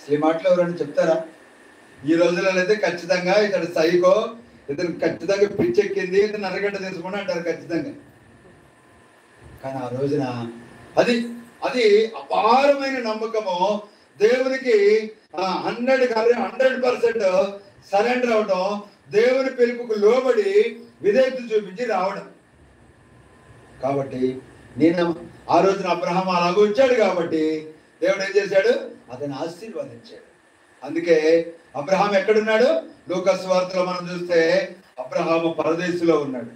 ఈ మాటలు ఎవరైనా చెప్తారా ఈ రోజులలో అయితే ఖచ్చితంగా ఇతడు సైకో ఇతను ఖచ్చితంగా పిచ్చెక్కింది ఇతను అరగంట తెలుసుకుని అంటారు ఖచ్చితంగా కానీ ఆ రోజున అది అది అపారమైన నమ్మకము దేవునికి హండ్రెడ్ హండ్రెడ్ పర్సెంట్ సరెండర్ అవడం దేవుని పిలుపుకు లోబడి విధేయత చూపించి రావడం కాబట్టి నేను ఆ రోజున అబ్రహం అలాగ వచ్చాడు కాబట్టి దేవుడు ఏం చేశాడు అతను ఆశీర్వదించాడు అందుకే అబ్రహాం ఎక్కడున్నాడు లూకస్ వార్తలో మనం చూస్తే అబ్రహాము పరదేశంలో ఉన్నాడు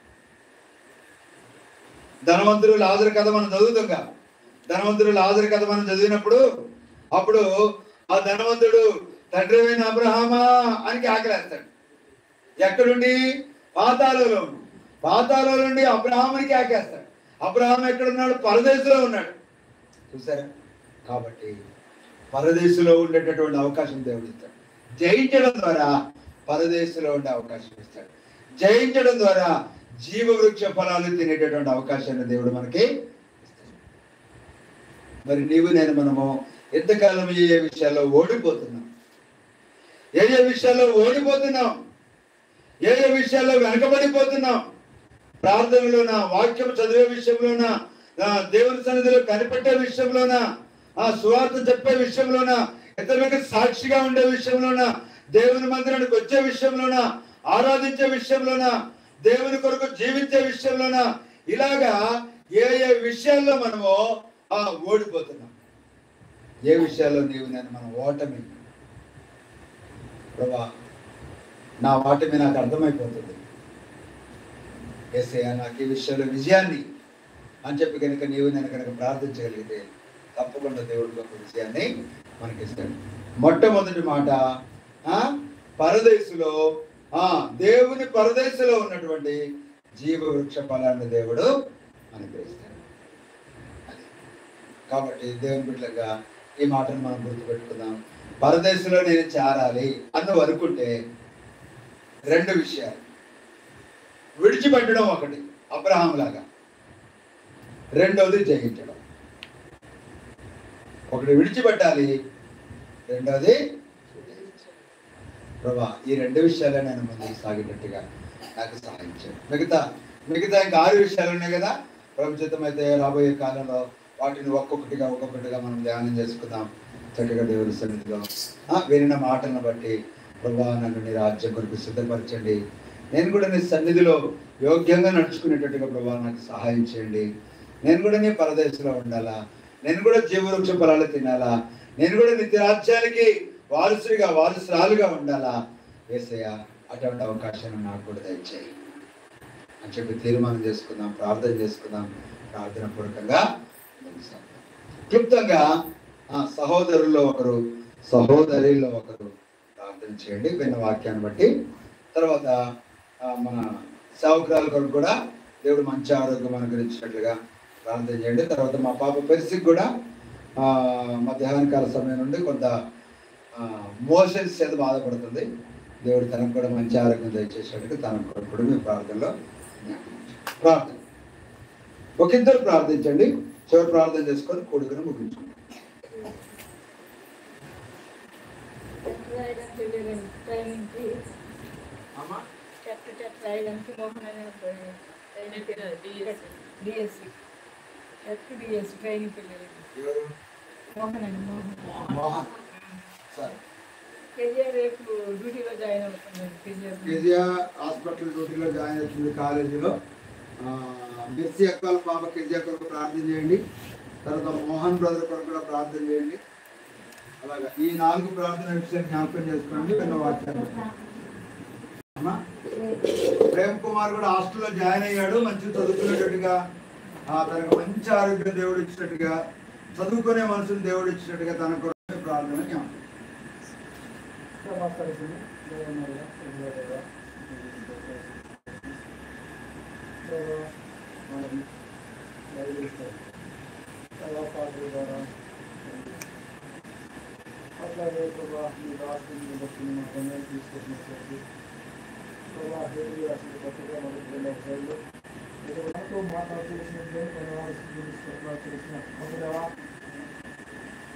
ధనవంతుడు లాజరు కథ మనం చదువుతాంగా ధనవంతుడు లాజరు కథ మనం చదివినప్పుడు అప్పుడు ఆ ధనవంతుడు తండ్రి అయిన అబ్రహామా అని కేకలేస్తాడు ఎక్కడుండి పాతాలలో ఉండి పాతాలలో నుండి అబ్రహాముని కేకేస్తాడు అబ్రహాం ఎక్కడున్నాడు పరదేశంలో ఉన్నాడు చూసారా కాబట్టి పరదేశంలో ఉండేటటువంటి అవకాశం దేవుడు ఇస్తాడు జయించడం ద్వారా పరదేశంలో ఉండే అవకాశం ఇస్తాడు జయించడం ద్వారా జీవవృక్ష ఫలాలు తినేటటువంటి అవకాశాన్ని దేవుడు మనకి ఇస్తాడు. మరి నీవు నేను మనము ఎంతకాలం ఏ ఏ విషయాల్లో ఓడిపోతున్నాం ఏ ఏ విషయాల్లో ఓడిపోతున్నాం ఏ ఏ విషయాల్లో వెనకబడిపోతున్నాం ప్రార్థనలోన వాక్యం చదివే విషయంలోన ఆ, దేవుని సన్నిధిలో కనిపెట్టే విషయంలోన ఆ సువార్త చెప్పే విషయంలోన ఇతరులకు సాక్షిగా ఉండే విషయంలోన దేవుని మందిరానికి వచ్చే విషయంలోన ఆరాధించే విషయంలోన దేవుని కొరకు జీవించే విషయంలోన ఇలాగా ఏ ఏ విషయాల్లో మనము ఆ ఓడిపోతున్నాం ఏ విషయాల్లో నీవు నేను మనం ఓటమి ప్రభా నా ఓటమి నాకు అర్థమైపోతుంది ఏసయ్య నాకు ఈ విషయంలో విజయాన్ని అని చెప్పి కనుక నీవు నేను కనుక ప్రార్థించగలిగితే తప్పకుండా దేవుడు గొప్ప విజయాన్ని మనకిస్తాడు మొట్టమొదటి మాట ఆ పరదేశులో ఆ దేవుని పరదేశంలో ఉన్నటువంటి జీవ వృక్ష ఫలాన్ని దేవుడు అనుగ్రహిస్తాడు అది. కాబట్టి దేవుని బిడ్డగా ఈ మాటను మనం గుర్తుపెట్టుకుందాం పరదేశంలో నేను చేరాలి అన్న అనుకుంటే రెండు విషయాలు విడిచిపెట్టడం ఒకటి అబ్రహాం లాగా రెండవది జయించడం ఒకటి విడిచిపెట్టాలి రెండవది ప్రభా ఈ రెండు విషయాలే నేను ముందుకు సాగేటట్టుగా నాకు సహాయం చేయండి మిగతా మిగతా ఇంకా ఆరు విషయాలు ఉన్నాయి కదా ప్రభుత్వం అయితే రాబోయే కాలంలో వాటిని ఒక్కొక్కటిగా ఒక్కొక్కటిగా మనం ధ్యానం చేసుకుందాం చక్కగా దేవుని సన్నిధిలో ఆ, వినిన మాటలను బట్టి ప్రభా నన్ను నీ రాజ్యం కొరకు సిద్ధపరచండి నేను కూడా నీ సన్నిధిలో యోగ్యంగా నడుచుకునేటట్టుగా ప్రభా నాకు సహాయం చేయండి నేను కూడా నీ పరదేశంలో ఉండాలా నేను కూడా జీవవృక్ష ఫలాలు తినాలా నేను కూడా నిత్య రాజ్యానికి వారసుడిగా వారసురాలుగా ఉండాలా వేసయ్య అటువంటి అవకాశాన్ని నాకు కూడా దయచేయి అని చెప్పి తీర్మానం చేసుకుందాం ప్రార్థన చేసుకుందాం ప్రార్థన పూర్వకంగా ముగిస్తాం. క్లుప్తంగా ఆ సహోదరుల్లో ఒకరు సహోదరిలో ఒకరు ప్రార్థన చేయండి విన్న వాక్యాన్ని బట్టి తర్వాత ఆ, మన సేవకురాల కొరకు కూడా దేవుడు మంచి ఆరోగ్యం అనుగ్రహించినట్లుగా ప్రార్థన చేయండి తర్వాత మా పాప పరిస్థితి కూడా ఆ, మధ్యాహ్న కాల సమయం నుండి కొంత మోషన్స్ చేత బాధపడుతుంది దేవుడు తనకు కూడా మంచి ఆరోగ్యం దయచేసేటట్టు తన కొరకు కూడా మీ ప్రార్థనలో జ్ఞాపకం ఉంచండి. ప్రార్థన ఒక ఇద్దరు ప్రార్థించండి చివరి ప్రార్థన చేసుకొని కొడుకును ముగించుకుంటాం అమ్మా ఎవరు? మోహన్ సార్ కెరియర్ రేపు డ్యూటీలో జాయిన్ అవుతున్నాను కెరియర్ కేజీఆర్ హాస్పిటల్ డ్యూటీలో జాయిన్ అవుతుంది కాలేజీలో ఆ, మెస్సీ అక్కల పాప కేజీఆర్ కొరకు ప్రార్థన చేయండి తర్వాత మోహన్ బ్రదర్ కొరకు కూడా ప్రార్థన చేయండి అలాగా ఈ నాలుగు ప్రార్థన విషయం జ్ఞాపకం చేసుకోండి విన్న వాక్యాన్ని అమ్మా ప్రేమ్ కుమార్ కూడా హాస్టల్లో జాయిన్ అయ్యాడు మంచి చదువుకునేటట్టుగా ఆ, తనకు మంచి ఆరోగ్యం దేవుడు ఇచ్చినట్టుగా చదువుకునే మనసుని దేవుడు ఇచ్చినట్టుగా తన కొరకు ప్రార్థన జ్ఞాపకం అట్లాగే ప్రభా మీ రాష్ట్రం బట్టి మా పనులు తీసుకొచ్చినట్లయితే ప్రభా హేళి అసలు కొత్తగా మొదటి శైలిలో మీరు నాతో మాట్లాడుతున్నట్టు తెలిసిన మొదలవా